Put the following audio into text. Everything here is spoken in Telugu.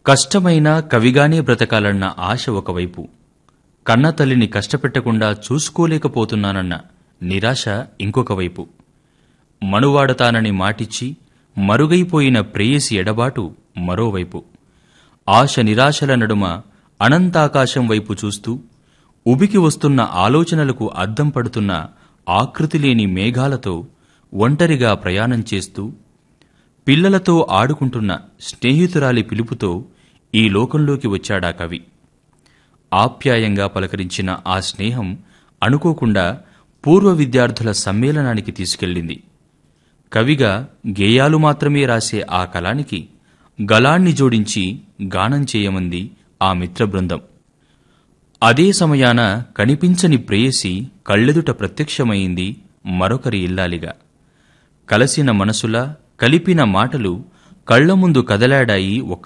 కష్టమైన కవిగానే బ్రతకాలన్న ఆశ ఒకవైపు కన్నతల్లిని కష్టపెట్టకుండా చూసుకోలేకపోతున్నానన్న నిరాశ ఇంకొక వైపు మనువాడతానని మాటిచ్చి మరుగైపోయిన ప్రేయసి ఎడబాటు మరోవైపు ఆశ నిరాశల నడుమ అనంతాకాశం వైపు చూస్తూ ఉబికి వస్తున్న ఆలోచనలకు అద్దం పడుతున్న ఆకృతిలేని మేఘాలతో ఒంటరిగా ప్రయాణం చేస్తూ పిల్లలతో ఆడుకుంటున్న స్నేహితురాలి పిలుపుతో ఈ లోకంలోకి వచ్చాడా కవి ఆప్యాయంగా పలకరించిన ఆ స్నేహం అనుకోకుండా పూర్వ విద్యార్థుల సమ్మేళనానికి తీసుకెళ్ళింది కవిగా గేయాలు మాత్రమే రాసే ఆ కళానికి గళాన్ని జోడించి గానం చేయమంది ఆ మిత్ర బృందం అదే సమయాన కనిపించని ప్రేయసి కళ్ళెదుట ప్రత్యక్షమైంది మరొకరి ఇల్లాలిగా కలసిన మనసులా కలిపిన మాటలు కళ్ల ముందు కదలాడాయి ఒక్క